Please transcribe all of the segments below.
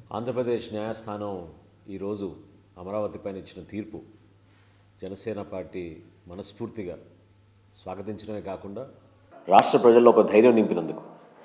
ఆంధ్రప్రదేశ్ న్యాయస్థానం ఈరోజు అమరావతి పైన ఇచ్చిన తీర్పు జనసేన పార్టీ మనస్ఫూర్తిగా స్వాగతించడమే కాకుండా రాష్ట్ర ప్రజల్లో ఒక ధైర్యం నింపినందుకు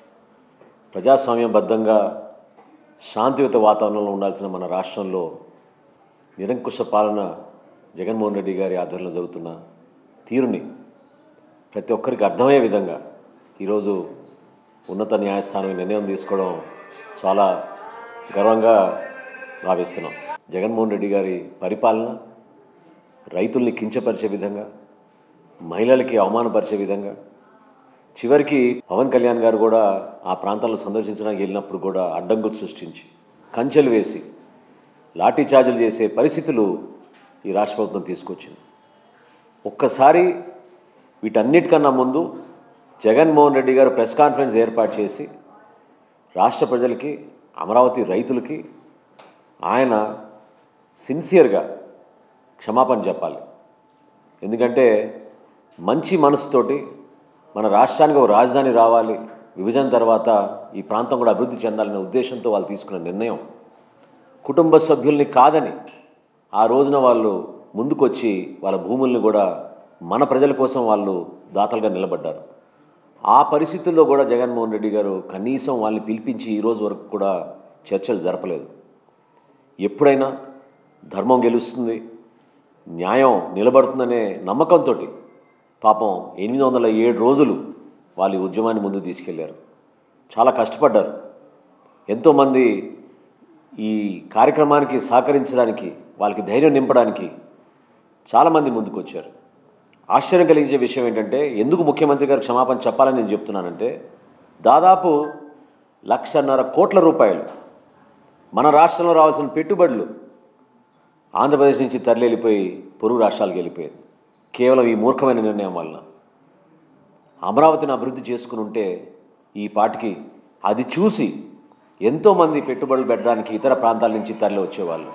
ప్రజాస్వామ్యబద్ధంగా శాంతియుత వాతావరణంలో ఉండాల్సిన మన రాష్ట్రంలో నిరంకుశ పాలన జగన్మోహన్ రెడ్డి గారి ఆధ్వర్యంలో జరుగుతున్న తీరుని ప్రతి ఒక్కరికి అర్థమయ్యే విధంగా ఈరోజు ఉన్నత న్యాయస్థానం ఈ నిర్ణయం తీసుకోవడం చాలా గర్వంగా భావిస్తున్నాం జగన్మోహన్ రెడ్డి గారి పరిపాలన రైతుల్ని కించపరిచే విధంగా మహిళలకి అవమానపరిచే విధంగా చివరికి పవన్ కళ్యాణ్ గారు కూడా ఆ ప్రాంతాలను సందర్శించడానికి వెళ్ళినప్పుడు కూడా అడ్డంకులు సృష్టించి కంచెలు వేసి లాఠీ చార్జీలు చేసే పరిస్థితులు ఈ రాష్ట్ర ప్రభుత్వం తీసుకొచ్చింది ఒక్కసారి వీటన్నిటికన్నా ముందు జగన్మోహన్ రెడ్డి గారు ప్రెస్ కాన్ఫరెన్స్ ఏర్పాటు చేసి రాష్ట్ర ప్రజలకి అమరావతి రైతులకి ఆయన సిన్సియర్గా క్షమాపణ చెప్పాలి ఎందుకంటే మంచి మనసుతోటి మన రాష్ట్రానికి ఒక రాజధాని రావాలి విభజన తర్వాత ఈ ప్రాంతం కూడా అభివృద్ధి చెందాలనే ఉద్దేశంతో వాళ్ళు తీసుకున్న నిర్ణయం కుటుంబ సభ్యుల్ని కాదని ఆ రోజున వాళ్ళు ముందుకొచ్చి వాళ్ళ భూముల్ని కూడా మన ప్రజల కోసం వాళ్ళు దాతలుగా నిలబడ్డారు ఆ పరిస్థితుల్లో కూడా జగన్మోహన్ రెడ్డి గారు కనీసం వాళ్ళని పిలిపించి ఈ రోజు వరకు కూడా చర్చలు జరపలేదు ఎప్పుడైనా ధర్మం గెలుస్తుంది న్యాయం నిలబడుతుందనే నమ్మకంతో పాపం ఎనిమిది వందల ఏడు రోజులు వాళ్ళ ఈ ఉద్యమాన్ని ముందుకు తీసుకెళ్లారు చాలా కష్టపడ్డారు ఎంతోమంది ఈ కార్యక్రమానికి సహకరించడానికి వాళ్ళకి ధైర్యం నింపడానికి చాలామంది ముందుకు వచ్చారు ఆశ్చర్యం కలిగించే విషయం ఏంటంటే ఎందుకు ముఖ్యమంత్రి గారు క్షమాపణ చెప్పాలని నేను చెప్తున్నానంటే దాదాపు లక్షన్నర కోట్ల రూపాయలు మన రాష్ట్రంలో రావాల్సిన పెట్టుబడులు ఆంధ్రప్రదేశ్ నుంచి తరలి వెళ్ళిపోయి పొరుగు రాష్ట్రాలకు వెళ్ళిపోయింది కేవలం ఈ మూర్ఖమైన నిర్ణయం వలన అమరావతిని అభివృద్ధి చేసుకుని ఉంటే ఈ పాటికి అది చూసి ఎంతోమంది పెట్టుబడులు పెట్టడానికి ఇతర ప్రాంతాల నుంచి తరలి వచ్చేవాళ్ళు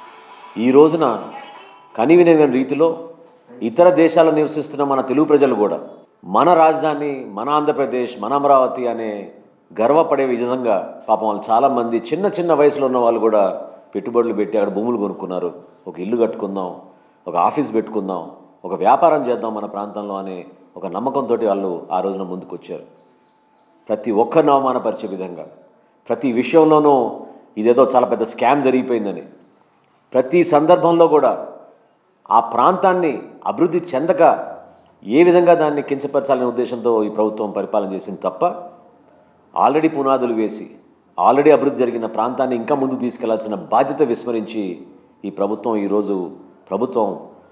ఈ రోజున కనివిన రీతిలో ఇతర దేశాల్లో నివసిస్తున్న మన తెలుగు ప్రజలు కూడా మన రాజధాని మన ఆంధ్రప్రదేశ్ మన అమరావతి అనే గర్వపడే విధంగా పాపం వాళ్ళు చాలామంది చిన్న చిన్న వయసులో ఉన్న వాళ్ళు కూడా పెట్టుబడులు పెట్టి అక్కడ భూములు కొనుక్కున్నారు ఒక ఇల్లు కట్టుకుందాం ఒక ఆఫీస్ పెట్టుకుందాం ఒక వ్యాపారం చేద్దాం మన ప్రాంతంలో అనే ఒక నమ్మకంతో వాళ్ళు ఆ రోజున ముందుకు వచ్చారు ప్రతి ఒక్కరిని అవమానపరిచే విధంగా ప్రతి విషయంలోనూ ఇదేదో చాలా పెద్ద స్కామ్ జరిగిపోయిందని ప్రతి సందర్భంలో కూడా ఆ ప్రాంతాన్ని అభివృద్ధి చెందక ఏ విధంగా దాన్ని కించపరచాలనే ఉద్దేశంతో ఈ ప్రభుత్వం పరిపాలన చేసింది తప్ప ఆల్రెడీ పునాదులు వేసి ఆల్రెడీ అభివృద్ధి జరిగిన ప్రాంతాన్ని ఇంకా ముందు తీసుకెళ్లాల్సిన బాధ్యత విస్మరించి ఈ ప్రభుత్వం ఈరోజు ప్రభుత్వం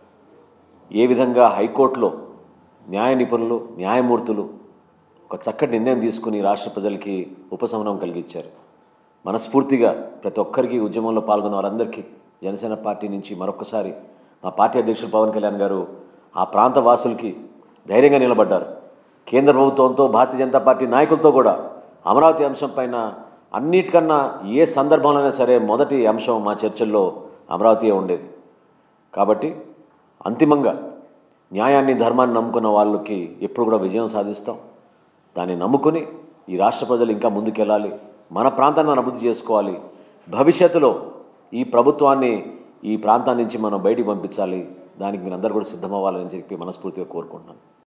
ఏ విధంగా హైకోర్టులో న్యాయ నిపుణులు న్యాయమూర్తులు ఒక చక్కటి నిర్ణయం తీసుకుని రాష్ట్ర ప్రజలకి ఉపశమనం కలిగించారు మనస్ఫూర్తిగా ప్రతి ఒక్కరికి ఉద్యమంలో పాల్గొన్న వారందరికీ జనసేన పార్టీ నుంచి మరొకసారి మా పార్టీ అధ్యక్షులు పవన్ కళ్యాణ్ గారు ఆ ప్రాంత వాసులకి ధైర్యంగా నిలబడ్డారు కేంద్ర ప్రభుత్వంతో భారతీయ జనతా పార్టీ నాయకులతో కూడా అమరావతి అంశం పైన అన్నిటికన్నా ఏ సందర్భంలోనే సరే మొదటి అంశం మా చర్చల్లో అమరావతియే ఉండేది కాబట్టి అంతిమంగా న్యాయాన్ని ధర్మాన్ని నమ్ముకున్న వాళ్ళకి ఎప్పుడు కూడా విజయం సాధిస్తాం దాన్ని నమ్ముకుని ఈ రాష్ట్ర ప్రజలు ఇంకా ముందుకెళ్ళాలి మన ప్రాంతాన్ని మనం అభివృద్ధి చేసుకోవాలి భవిష్యత్తులో ఈ ప్రభుత్వాన్ని ఈ ప్రాంతం నుంచి మనం బయటికి పంపించాలి దానికి మీరు అందరూ కూడా సిద్ధమవ్వాలని చెప్పి మనస్ఫూర్తిగా కోరుకుంటున్నాను